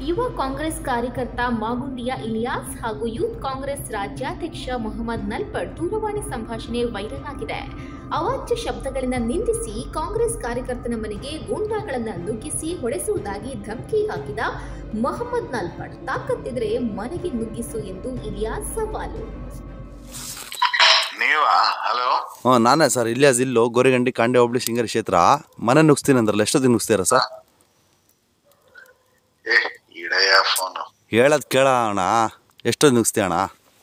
ಯುವ ಕಾಂಗ್ರೆಸ್ ಕಾರ್ಯಕರ್ತ ಮಾಗುಂಡಿಯ ಇಲಿಯಾಸ್ ಹಾಗೂ ಯೂತ್ ಕಾಂಗ್ರೆಸ್ ರಾಜ್ಯಾಧ್ಯಕ್ಷ ಮೊಹಮ್ಮದ್ ನಲ್ಪಡ್ ದೂರವಾಣಿ ಸಂಭಾಷಣೆ ವೈರಲ್ ಆಗಿದೆ ಅವಾಚ್ಯ ಶಬ್ದಗಳಿಂದ ನಿಂದಿಸಿ ಕಾಂಗ್ರೆಸ್ ಕಾರ್ಯಕರ್ತನ ಮನೆಗೆ ಗೂಂಡಾಗಳನ್ನು ನುಗ್ಗಿಸಿ ಹೊಡೆಸುವುದಾಗಿ ಧಮಕಿ ಹಾಕಿದ ಮೊಹಮ್ಮದ್ ನಲ್ಪಡ್ ತಾಕತ್ತಿದ್ರೆ ಮನೆಗೆ ನುಗ್ಗಿಸು ಎಂದು ಇಲಿಯಾಸ್ ಸವಾಲು ನೀವಾ ಹಲೋ ಹ್ಞೂ ನಾನೇ ಸರ್ ಇಲ್ಲಿಯಾಸ್ ಇಲ್ಲು ಗೋರಿಗಂಡಿ ಕಾಂಡೆ ಹೋಬಳಿ ಶೃಂಗೇರಿ ಕ್ಷೇತ್ರ ಮನೆ ನುಗ್ಸ್ತೀನಿ ಅಂದ್ರಲ್ಲ ಎಷ್ಟೊತ್ತಿಗೆ ನುಗ್ಸ್ತೀರಾ ಸರ್ ಏ ಇಡೆಯ ಫೋನು ಹೇಳೋದು ಕೇಳೋಣ ಎಷ್ಟೊತ್ತು ನುಗ್ಸ್ತೀಯ ಅಣ್ಣ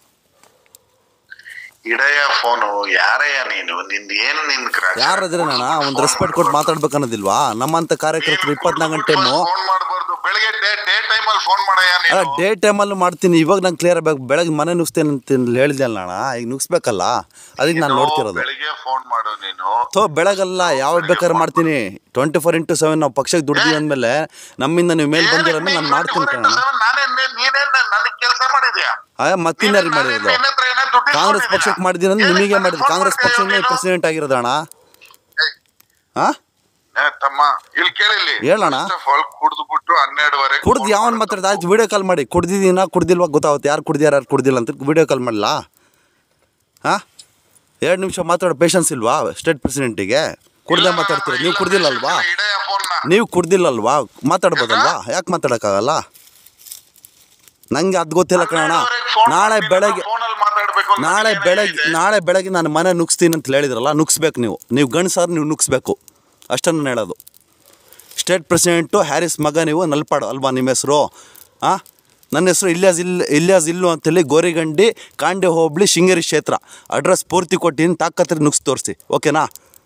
ಇಡೆಯ ಫೋನು ಯಾರಯ್ಯ ನೀನು ನಿಂದ ಏನು ನಿನ್ ಯಾರಾದ್ರೆ ಅಣ್ಣ ಒಂದು ರೆಸ್ಪೆಕ್ಟ್ ಕೊಟ್ಟು ಮಾತಾಡ್ಬೇಕು ಅನ್ನೋದಿಲ್ವಾ ನಮ್ಮಂಥ ಕಾರ್ಯಕರ್ತರು ಇಪ್ಪತ್ನಾಲ್ಕು ಗಂಟೆ ಟೈಮು ಫೋನ್ ಮಾಡಬಾರ್ದು ಬೆಳಗ್ಗೆ ಡೇ ಡೇ ಟೈಮಲ್ಲಿ ಫೋನ್ ಮಾಡಯ್ಯ ಅಲ್ಲ ನೀನು ಡೇ ಟೈಮಲ್ಲೂ ಮಾಡ್ತೀನಿ ಇವಾಗ ನಂಗೆ ಕ್ಲಿಯರ್ ಆಗಬೇಕು ಬೆಳಗ್ಗೆ ಮನೆ ನುಗ್ಸ್ತೇನೆ ಅಂತ ಹೇಳಿದೆ ಅಲ್ಲ ಅಣ್ಣ ಈಗ ನುಗ್ಸ್ಬೇಕಲ್ಲ ಅದಕ್ಕೆ ನಾನು ಇದು ನೋಡ್ತಿರೋದು ಬೆಳಿಗ್ಗೆ ಫೋನ್ ಮಾಡು ನೀನು ಥೋ ಬೆಳಗಲ್ಲ ಯಾವಾಗ ಬೇಕಾದ್ರೆ ಮಾಡ್ತೀನಿ ಟ್ವೆಂಟಿ ಫೋರ್ ಇಂಟು ಸೆವೆನ್ ನಾವು ಪಕ್ಷಕ್ಕೆ ದುಡ್ದೀವಿ ಅಂದಮೇಲೆ ನಮ್ಮಿಂದ ನೀವು ಮೇಲ್ ಬಂದಿರೋ ನಾನು ಮಾಡ್ತೀನಿ ಕಣ ನಾನೇ ನೀನೇನ್ ನನಗೆ ಕೆಲಸ ಮಾಡಿದ್ಯಾ ಆಯ ಮತ್ತಿನ್ಯಾರಿಗೆ ಮಾಡಿರೋದು ನಿನ್ನ ಹತ್ರ ಏನೋ ದುಡ್ಡು ಕಾಂಗ್ರೆಸ್ ಇಸ್ಕೊಂಡಿದ್ಯಾ? ಪಕ್ಷಕ್ಕೆ ಮಾಡಿದ್ದೀನಿ ಅಂದ್ರೆ ನಿಮಗೆ ಮಾಡಿದ್ದು ಕಾಂಗ್ರೆಸ್ ಪಕ್ಷನೇ ಪ್ರೆಸಿಡೆಂಟ್ ಆಗಿರೋದು ಅಣ್ಣ ಹಾ ಏ, ತಮ್ಮ ಇಲ್ಲಿ ಕೇಳಿಲ್ಲಿ ಹೇಳಣ್ಣ. ಕುಡ್ದು ಬಿಟ್ಟು ಹನ್ನೆರಡುವರೆ ಕುಡ್ದು ಯಾವನ್ ಮಾತಾಡ್ದ ಆಯ್ತು ವಿಡಿಯೋ ಕಾಲ್ ಮಾಡಿ ಕುಡ್ದಿದ್ದೀನ ಕುಡ್ದಿಲ್ವಾ ಗೊತ್ತಾಗುತ್ತೆ ಯಾರು ಕುಡ್ದಿಯಾರು ಯಾರು ಕುಡ್ದಿಲ್ಲ ಅಂತ ವಿಡಿಯೋ ಕಾಲ್ ಮಾಡಲಾ ಹಾಂ ಎರಡು ನಿಮಿಷ ಮಾತಾಡೋ ಪೇಷನ್ಸ್ ಇಲ್ವಾ ಸ್ಟೇಟ್ ಪ್ರೆಸಿಡೆಂಟಿಗೆ ಕುಡ್ದೆ ಮಾತಾಡ್ತೀರಿ ನೀವು ಕುಡ್ದಿಲ್ಲ ಅಲ್ವಾ ಇಡೆಯ ಫೋನ್ನ ನೀವು ಕುಡ್ದಿಲ್ಲಲ್ವಾ ಮಾತಾಡ್ಬೋದಲ್ವಾ ಯಾಕೆ ಮಾತಾಡೋಕ್ಕಾಗಲ್ಲ ನಂಗೆ ಅದು ಗೊತ್ತಿಲ್ಲ ಕಣಣ್ಣ ನಾಳೆ ಬೆಳಗ್ಗೆ ಫೋನಲ್ಲಿ ಮಾತಾಡ್ಬೇಕು ಅಂತ ನಾಳೆ ನಿನಗೇನೇ ಬೆಳಗ್ಗೆ ಇದೆ? ನಾಳೆ ಬೆಳಗ್ಗೆ ನಾನು ಮನೆ ನುಗ್ಸ್ತೀನಿ ಅಂತ ಹೇಳಿದ್ರಲ್ಲ ನುಗ್ಸ್ಬೇಕು ನೀವು ನೀವು ಗಂಡಸಾರು ನೀವು ನುಗ್ಸ್ಬೇಕು ಅಷ್ಟನ್ನು ಹೇಳೋದು ಸ್ಟೇಟ್ ಪ್ರೆಸಿಡೆಂಟು ಹ್ಯಾರಿಸ್ ಮಗ ನೀವು ನಲ್ಪಾಡು ಅಲ್ವಾ ನಿಮ್ಮ ಹೆಸರು ಹಾಂ ನನ್ನ ಹೆಸರು ಇಲ್ಯಾಸ್ ಇಲ್ಲ ಇಲ್ಯಾಸ್ ಇಲ್ಲು ಅಂತೇಳಿ ಗೋರಿಗಂಡಿ ಕಾಂಡೆ ಹೋಬಳಿ ಶೃಂಗೇರಿ ಕ್ಷೇತ್ರ ಅಡ್ರೆಸ್ ಪೂರ್ತಿ ಕೊಟ್ಟಿನಿ ತಾಕತ್ರಿ ನುಗ್ಸಿ ತೋರಿಸಿ ಓಕೆನಾ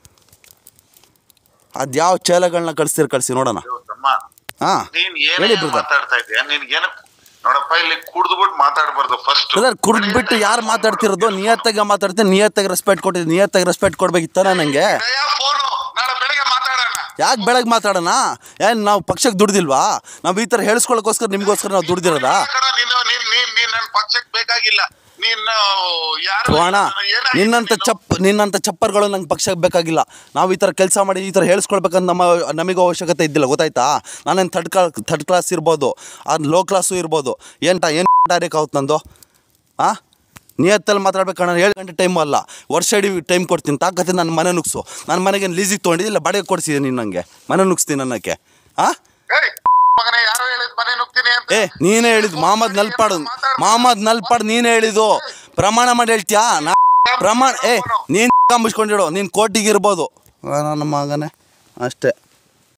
ಅದು ಯಾವ ಚೇಲಗಳನ್ನ ಕಳಿಸ್ತೀರಿ ಕಳಿಸಿ ನೋಡೋಣ ಅಯ್ಯೋ, ತಮ್ಮ ಹಾಂ ನೀನ್ ಹೇಳಿ ಏನೇ ಬ್ರದರ್ ಮಾತಾಡ್ತಾ ಇದೀಯ ನಿನ್ಗೇನ ನೋಡಪ್ಪ ಇಲ್ಲಿ ಕುಡ್ದ್ಬಿಟ್ಟು ಮಾತಾಡ್ಬಾರ್ದು ಫಸ್ಟ್ ಬ್ರದರ್ ಕುಡ್ದ್ಬಿಟ್ಟು ಯಾರು ಮಾತಾಡ್ತಿರೋದು ನಿಯತ್ತಾಗಿ ಮಾತಾಡ್ತೀನಿ ನಿಯತ್ತಾಗಿ ರೆಸ್ಪೆಕ್ಟ್ ಕೊಟ್ಟಿದ್ದೀನಿ ನಿಯತ್ತಾಗಿ ರೆಸ್ಪೆಕ್ಟ್ ಕೊಡ್ಬೇಕಿತ್ತಾನ ನನಗೆ ಫೋನು ನಾಳೆ ಬೆಳಗ್ಗೆ ಮಾತಾಡೋಣ ಯಾಕೆ ಬೆಳಗ್ಗೆ ಮಾತಾಡೋಣ ಏನು ನಾವು ಪಕ್ಷಕ್ಕೆ ದುಡ್ದಿಲ್ವಾ ನಾವು ಈ ಥರ ಹೇಳಿಸ್ಕೊಳ್ಳೋಕ್ಕೋಸ್ಕರ ನಿಮಗೋಸ್ಕರ ನಾವು ದುಡ್ದಿರೋದಾ ಕಣ ನೀನು ನೀನ್ ನೀನ್ ನೀನ್ ನನ್ ಪಕ್ಷಕ್ಕೆ ಬೇಕಾಗಿಲ್ಲ ನೀನು ಯಾರು ಅಣ್ಣ ಏನಾಗಿದೆ ನಿನ್ನಂಥ ನೀನು? ಚಪ್ ನಿನ್ನಂಥ ಚಪ್ಪರ್ಗಳು ನಂಗೆ ಪಕ್ಷಕ್ಕೆ ಬೇಕಾಗಿಲ್ಲ ನಾವು ಈ ಥರ ಕೆಲಸ ಮಾಡಿ ಈ ಥರ ಹೇಳಿಸ್ಕೊಳ್ಬೇಕಂತ ನಮ್ಮ ನಮಗೂ ಅವಶ್ಯಕತೆ ಇದ್ದಿಲ್ಲ ಗೊತ್ತಾಯ್ತಾ ನಾನೇನು ಥರ್ಡ್ ಕ್ಲಾ ಥರ್ಡ್ ಕ್ಲಾಸ್ ಇರ್ಬೋದು ಅದು ಲೋ ಕ್ಲಾಸು ಇರ್ಬೋದು ಏನು ಏನು ಡೈರೆಕ್ಟ್ ಆಗುತ್ತೆ ನಂದು ಹಾಂ ನಿಯತ್ತಲ್ಲಿ ಮಾತಾಡ್ಬೇಕಣ್ಣ ಏಳು ಗಂಟೆ ಟೈಮು ಅಲ್ಲ ವರ್ಷ ಇಡೀ ಟೈಮ್ ಕೊಡ್ತೀನಿ ತಾಕತ್ತೆ ನನ್ನ ಮನೆ ನುಗ್ಸು ನನ್ನ ಮನೆಗೆ ಲೀಸಿಗೆ ತೊಗೊಂಡಿದ್ದಿಲ್ಲ ಬಾಡಿಗೆ ಕೊಡಿಸಿದೆ ನೀನು ನನಗೆ ಮನೆ ನುಗ್ಸ್ತೀನಿ ಅನ್ನೋಕ್ಕೆ ಹಾಂ ಏಯ್, ಮಗನೇ ಯಾರೋ ಹೇಳಿದ್ ಮನೆ ನುಗ್ತೀನಿ ಅಂತ ಏ ನೀನೇ ಹೇಳಿದ್ದು ಮೊಹಮ್ಮದ್ ನಲ್ಪಾಡು ಮೊಹಮ್ಮದ್ ನಲ್ಪಾಡ್ ನೀನೇ ಹೇಳಿದ್ದು ಪ್ರಮಾಣ ಮಾಡಿ ಹೇಳ್ತೀಯಾ ನಾ ಪ್ರಮಾಣ ಏ ನೀನು ಮುಚ್ಕೊಂಡಿಡು ನೀನು ಕೋಟಿಗೆ ಇರ್ಬೋದು ನನ್ನ ಮಗನೇ ಅಷ್ಟೇ